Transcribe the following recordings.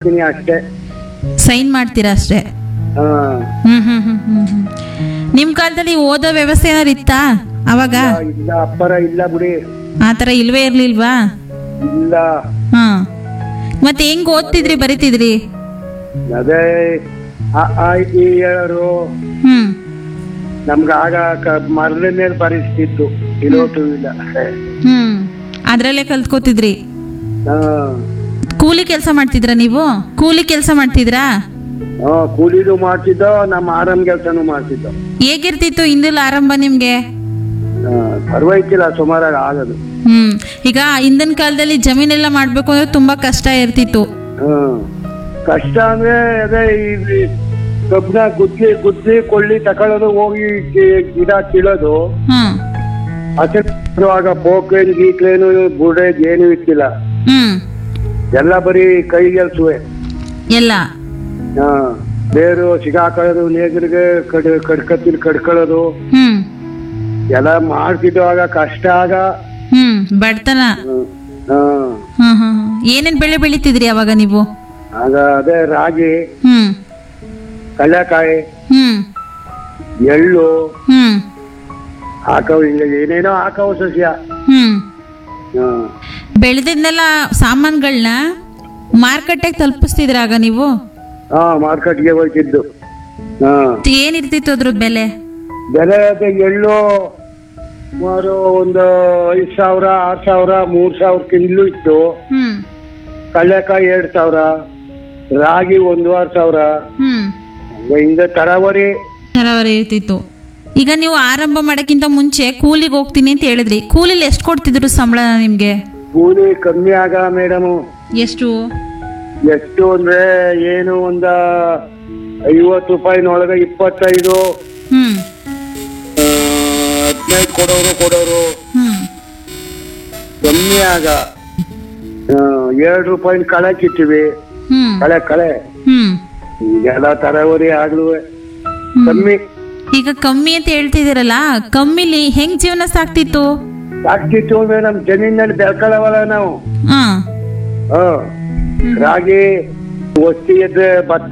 ಮಾಡ್ತೀನಿ ಅಷ್ಟೇ ಸೈನ್ ಮಾಡ್ತೀರಾ ಅಷ್ಟೇ ಹಾ ಹ್ಮ್ ಹ್ಮ್ ಹ್ಮ್ ಹ್ಮ್ ಹ್ಮ್ ನಿಮ್ ಕಾಲದಲ್ಲಿ ಓದೋ ವ್ಯವಸ್ಥೆ ಏನಾರು ಇತ್ತಾ ಅವಾಗ ಇಲ್ಲ ಅಪ್ಪರ ಇಲ್ಲ ಬಿಡಿ ಆ ಥರ ಇಲ್ವೇ ಇರ್ಲಿಲ್ವಾ ಇಲ್ಲ ಹಾ ಮತ್ತೆ ಹೆಂಗ್ ಓದ್ತಿದ್ರಿ ಬರಿತಿದ್ರಿ ಅದೇ ಆ ಆ ಈ ಹೇಳೋರು ಹ್ಮ್ ನಮ್ಗೆ ಆಗ ಕ- ಮರದ ಮೇಲೆ ಬರಿಸ್ತಿತ್ತು ಇರೋಟು ಇಲ್ಲ ಹ್ಮ್ ಅದ್ರಲ್ಲೇ ಕಲ್ತ್ಕೋತಿದ್ರಿ ಹಾ ಕೂಲಿ ಕೆಲಸ ಮಾಡ್ತಿದ್ರಾ ನೀವು ಕೂಲಿ ಕೆಲಸ ಮಾಡ್ತಿದ್ರಾ ಹಾ ಕೂಲಿದು ಮಾಡ್ತಿದ್ದ ನಮ್ಮ ಆರಾಮ್ ಕೆಲ್ಸನೂ ಮಾಡ್ತಿದ್ದ ಹೇಗಿರ್ತಿತ್ತು ಹಿಂದಿಲ್ ಆರಂಭ ನಿಮ್ಗೆ ಪರವಾಗಿಲ್ಲ ಸುಮಾರಾಗಿ ಆಗದು ಹ್ಮ್ ಈಗ ಹಿಂದಿನ ಕಾಲದಲ್ಲಿ ಜಮೀನೆಲ್ಲ ಮಾಡ್ಬೇಕು ಅಂದ್ರೆ ತುಂಬಾ ಕಷ್ಟ ಇರ್ತಿತ್ತು ಹ್ಮ್ ಕಷ್ಟ ಅಂದ್ರೆ ಅದೇ ಈ ಕಬ್ಬನ ಗುದ್ದಿ ಗುದ್ದಿ ಕೊಳ್ಳಿ ತಕೊಳ್ಳೋದು ಹೋಗಿ ಕಿ- ಗಿಡ ಕೀಳೋದು ಹ್ಮ್ ಆಗ ಬೋಕ್ಲೇನ್ ಗೀಕ್ಲೇನು ಬುಡೆ ಏನು ಇತ್ತಿಲ್ಲ ಹ್ಮ್ ಎಲ್ಲ ಬರೀ ಕೈಗೆಲ್ಸುವೆ ಎಲ್ಲ ಹಾ ಬೇರು ಸಿಗಾಕೊಳ್ಳೋದು ನೇಗರಿಗೆ ಕಡ್ ಕಡ್ಕತ್ತಿಲ್ ಕಡ್ಕೊಳ್ಳೋದು ಹ್ಮ್ ಎಲ್ಲ ಮಾಡ್ತಿದ್ದು ಆಗ ಕಷ್ಟ ಆಗ ಹ್ಮ್ ಬಡತನ ಹ್ಮ್. ಹಾ ಹ್ಮ್ ಹ್ಮ್ ಹ್ಮ್. ಏನೇನ್ ಬೆಳೆ ಬೆಳಿತಿದ್ರಿ ಅವಾಗ ನೀವು ಆಗ ಅದೇ ರಾಗಿ ಹ್ಮ್ ಕಡಲೆಕಾಯಿ ಹ್ಮ್ ಎಳ್ಳು ಹ್ಮ್ ಹಾಕವು ಇಲ್ಲ ಏನೇನೋ ಹಾಕವು ಸಸ್ಯ ಹ್ಮ್ ಹಾ ಬೆಳೆದಿದ್ನೆಲ್ಲ ಸಾಮಾನುಗಳನ್ನ ಮಾರ್ಕೆಟ್ಗೆ ತಲುಪಿಸ್ತಿದ್ರ ಆಗ ನೀವು ಹಾ ಮಾರ್ಕೆಟ್ಗೆ ಹೋಗ್ತಿದ್ದು ಹಾ ಏನಿರ್ತಿತ್ತು ಅದ್ರ ಬೆಲೆ ಬೆಲೆ ಅದೇ ಎಳ್ಳು ಸುಮಾರು ಒಂದು ಐದು ಸಾವಿರ ಆರು ಸಾವಿರ ಮೂರು ಸಾವಿರ ಕಿಲೋ ಇತ್ತು ಹ್ಮ್ ಕಡಲೆಕಾಯಿ ಎರಡು ಸಾವಿರ ರಾಗಿ ಒಂದೂವರೆ ಸಾವಿರ ಹ್ಮ್ ಹಿಂಗೆ ತರಾವರಿ ತರಾವರಿ ಇರ್ತಿತ್ತು ಈಗ ನೀವು ಆರಂಭ ಮಾಡಕ್ಕಿಂತ ಮುಂಚೆ ಕೂಲಿಗೆ ಹೋಗ್ತೀನಿ ಅಂತ ಹೇಳಿದ್ರಿ ಕೂಲಿಲಿ ಎಷ್ಟು ಕೊಡ್ತಿದ್ರು ಸಂಬಳ ನಿಮ್ಗೆ ಕೂಲಿ ಕಮ್ಮಿ ಆಗ ಮೇಡಮು ಎಷ್ಟು ಎಷ್ಟು ಅಂದ್ರೆ ಏನು ಒಂದ ಐವತ್ತು ರೂಪಾಯಿನೊಳಗೆ ಇಪ್ಪತ್ತೈದು ಹ್ಮ್ ಹದಿನೈದು ಕೊಡೋರು ಕೊಡೋರು ಹ್ಮ್ ಕಮ್ಮಿ ಆಗ ಆ, ಎರಡು ರೂಪಾಯಿನ ಕಳೆ ಕಿತ್ತೀವಿ ಹ್ಮ್ ಕಳೆ ಕಳೆ ಹ್ಮ್ ಈಗೆಲ್ಲ ತರಾವರಿ ಆಗ್ಲೂ ಕಮ್ಮಿ ಈಗ ಕಮ್ಮಿ ಅಂತ ಹೇಳ್ತಿದ್ದೀರಲ್ಲ ಕಮ್ಮಿಲಿ ಹೆಂಗ್ ಜೀವನ ಸಾಕ್ತಿತ್ತು ಸಾಕ್ತಿತ್ತು ಅಂದ್ರೆ ನಮ್ ಜಮೀನಲ್ಲಿ ಬೆಳ್ಕೊಳ್ಳವಲ್ಲ ನಾವು ಹಾ ಹ ರಾಗಿ ಒತ್ತಿ ಎದ್ರೆ ಭತ್ತ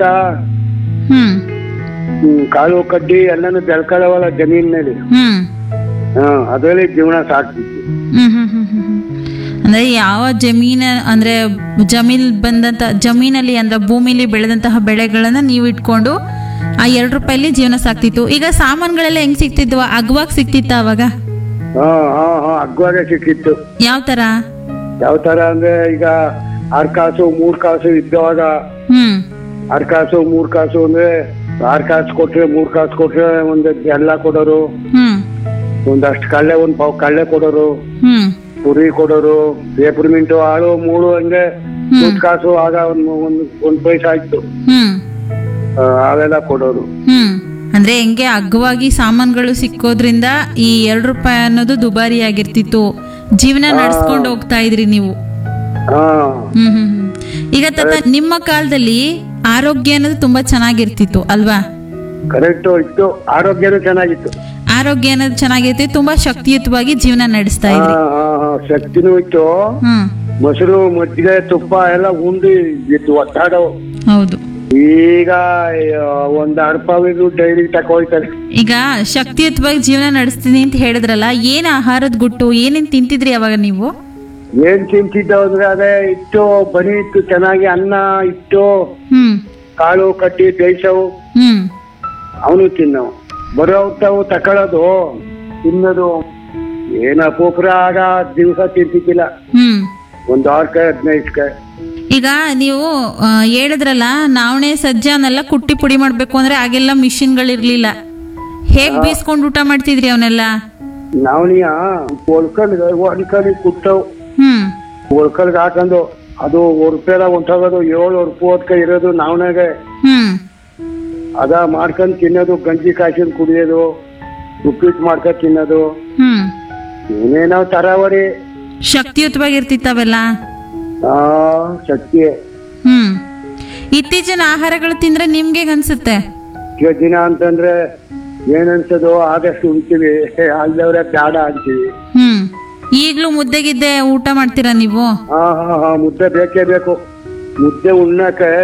ಹ್ಮ್ ಹ್ಮ್, ಕಾಳು ಕಡ್ಡಿ ಎಲ್ಲಾನು ಬೆಳ್ಕೊಳ್ಳವಲ್ಲ ಜಮೀನಲ್ಲಿ ಹ್ಮ್ ಹ ಅದರಲ್ಲಿ ಜೀವನ ಸಾಕ್ತಿತ್ತು ಹ್ಮ್ ಹ್ಮ್ ಹ್ಮ್ ಹ್ಮ್ ಹ್ಮ್. ಅಂದ್ರೆ ಯಾವ ಜಮೀನ ಅಂದ್ರೆ ಜಮೀನ್ ಬಂದಂತ ಜಮೀನಲ್ಲಿ ಅಂದ್ರೆ ಭೂಮಿಲಿ ಬೆಳೆದಂತಹ ಬೆಳೆಗಳನ್ನ ನೀವು ಇಟ್ಕೊಂಡು ಆ ಎರಡು ರೂಪಾಯಿಲಿ ಜೀವನ ಸಾಕ್ತಿತ್ತು ಈಗ ಸಾಮಾನುಗಳೆಲ್ಲ ಹೆಂಗ್ ಸಿಕ್ತಿದ್ವ ಅಗ್ವಾಗ ಸಿಕ್ತಿತ್ತ ಅವಾಗ ಹಾ ಹಾ ಹಾ ಅಗ್ವಾಗ ಸಿಕ್ಕಿತ್ತು ಯಾವ ತರ ಯಾವ ತರ ಅಂದ್ರೆ ಈಗ ಆರ್ ಕಾಸು ಮೂರ್ ಕಾಸು ಇದ್ದವಾಗ ಹ್ಮ್ ಆರ್ ಕಾಸು ಮೂರ್ ಕಾಸು ಅಂದ್ರೆ ಆರ್ ಕಾಸು ಕೊಟ್ರೆ ಮೂರ್ ಕಾಸು ಕೊಟ್ರೆ ಒಂದ್ ಬೆಲ್ಲ ಕೊಡೋರು ಹ್ಮ್ ಒಂದಷ್ಟು ಕಳ್ಳೆ ಒಂದ್ ಪಾವ್ ಕಳ್ಳೆ ಕೊಡೋರು ಹ್ಮ್ ಪುರಿ ಕೊಡೋರು ಪೇಪರ್ ಮಿಂಟು ಆಳು ಮೂಳು ಹಂಗೆ ಮೂರ್ ಕಾಸು ಆಗ ಒಂದ್ ಒಂದ್ ಒಂದ್ ಪೈಸಾ ಇತ್ತು ಹ್ಮ್ ಆ, ಅವೆಲ್ಲ ಕೊಡೋರು ಹ್ಮ್ ಅಂದ್ರೆ ಹೆಂಗೆ ಅಗ್ಗವಾಗಿ ಸಾಮಾನುಗಳು ಸಿಕ್ಕೋದ್ರಿಂದ ಈ ಎರಡು ರೂಪಾಯಿ ಅನ್ನೋದು ದುಬಾರಿ ಆಗಿರ್ತಿತ್ತು ಜೀವನ ನಡೆಸ್ಕೊಂಡು ಹೋಗ್ತಾ ಇದ್ರಿ ನೀವು ಹಾ ಹ್ಮ್ ಹ್ಮ್ ಹ್ಮ್. ಈಗ ತಾತ ನಿಮ್ಮ ಕಾಲದಲ್ಲಿ ಆರೋಗ್ಯ ಅನ್ನೋದು ತುಂಬಾ ಚೆನ್ನಾಗಿರ್ತಿತ್ತು ಅಲ್ವಾ ಕರೆಕ್ಟ್ ಇತ್ತು ಆರೋಗ್ಯನೂ ಚೆನ್ನಾಗಿತ್ತು ಆರೋಗ್ಯ ಅನ್ನೋದು ಚೆನ್ನಾಗಿರ್ತಿತ್ತು ತುಂಬಾ ಶಕ್ತಿಯುತವಾಗಿ ಜೀವನ ನಡೆಸ್ತಾ ಹಾ ಇದ್ರಿ ಹಾ ಹಾ ಶಕ್ತಿನೂ ಇತ್ತು ಹ್ಮ್ ಮೊಸರು ಮಜ್ಜಿಗೆ ತುಪ್ಪ ಎಲ್ಲ ಉಂಡು ಇತ್ತು ಒತ್ತಾಡೋ ಹೌದು ಈಗ ಅಯ್ಯೋ, ಒಂದ್ ಅರ್ಪಾವಿಗೂ ಡೈರಿ ತಕೊಳ್ತಾರೆ ಈಗ ಶಕ್ತಿಯುತವಾಗಿ ಜೀವನ ನಡೆಸ್ತೀನಿ ಅಂತ ಹೇಳಿದ್ರಲ್ಲ ಏನ್ ಆಹಾರದ ಗುಟ್ಟು ಏನೇನ್ ತಿಂತಿದ್ರಿ ಅವಾಗ ನೀವು ಏನ್ ತಿಂತಿದ್ದವು ಅಂದ್ರೆ ಅದೇ ಇಟ್ಟು ಬನಿ ಇತ್ತು ಚೆನ್ನಾಗಿ ಅನ್ನ ಇಟ್ಟು ಹ್ಮ್ ಕಾಳು ಕಟ್ಟಿ ಬೇಯಿಸವು ಹ್ಮ್ ಅವನು ತಿನ್ನವು ಬರೋ ತಾವು ತಕೊಳ್ಳೋದು ತಿನ್ನೋದು ಏನ ಅಪೂಪ್ರ ಆಗ ದಿವಸ ತಿಂತಿದ್ದಿಲ್ಲ ಹ್ಮ್ ಒಂದ್ ಆರ್ಕಾಯಿ ಹದಿನೈದಕ್ಕೆ ಈಗ ನೀವು ಆ, ಹೇಳಿದ್ರಲ್ಲ ನಾವಣೆ ಸಜ್ಜನೆಲ್ಲ ಕುಟ್ಟಿ ಪುಡಿ ಮಾಡ್ಬೇಕು ಅಂದ್ರೆ ಆಗೆಲ್ಲ ಮಿಷಿನ್ಗಳಿರ್ಲಿಲ್ಲ ಹೇಗ್ ಬೀಸ್ಕೊಂಡು ಊಟ ಮಾಡ್ತಿದ್ರಿ ಅವನ್ನೆಲ್ಲ ನಾವನಿಯ ಒಳ್ಕಲ್ ಒಳ್ಕಲಿ ಕುಟ್ಟವು ಹ್ಮ್ ಒಳ್ಕಲ್ಗೆ ಹಾಕೊಂಡು ಅದು ರೂಪಾಯಿ ಹೊಂಟೋಗೋದು ಏಳು ರೂಪಾಯಿ ಇರೋದು ನಾವನಾಗೆ ಹ್ಮ್ ಅದ ಮಾಡ್ಕೊಂಡ್ ತಿನ್ನೋದು ಗಂಜಿ ಕಾಯ್ಕೊಂಡ್ ಕುಡಿಯೋದು ಉಪ್ಪಿಟ್ಟು ಮಾಡ್ಕೊಂಡ್ ತಿನ್ನೋದು ಹ್ಮ್ ಏನೇನೋ ತರಾವರಿ ಶಕ್ತಿಯುತವಾಗಿರ್ತಿತ್ತವೆಲ್ಲ ಆ ಶಕ್ತಿ ಹ್ಮ್ ಇತ್ತೀಚಿನ ಆಹಾರಗಳು ತಿಂದ್ರೆ ನಿಮ್ಗೆ ಹೇಗ್ ಅನ್ಸುತ್ತೆ ಈಗ ದಿನ ಅಂತಂದ್ರೆ ಏನನ್ಸೋದು ಆದಷ್ಟು ಉಣ್ತೀವಿ ಅಲ್ಲವ್ರೆ ಬ್ಯಾಡ ಅಂತೀವಿ ಹ್ಮ್ ಈಗ್ಲೂ ಮುದ್ದೆಗಿದ್ದೆ ಊಟ ಮಾಡ್ತೀರಾ ನೀವು ಹಾ ಹಾ ಹಾ ಮುದ್ದೆ ಬೇಕೇ ಬೇಕು ಮುದ್ದೆ ಉಣ್ಣಕ್ಕೆ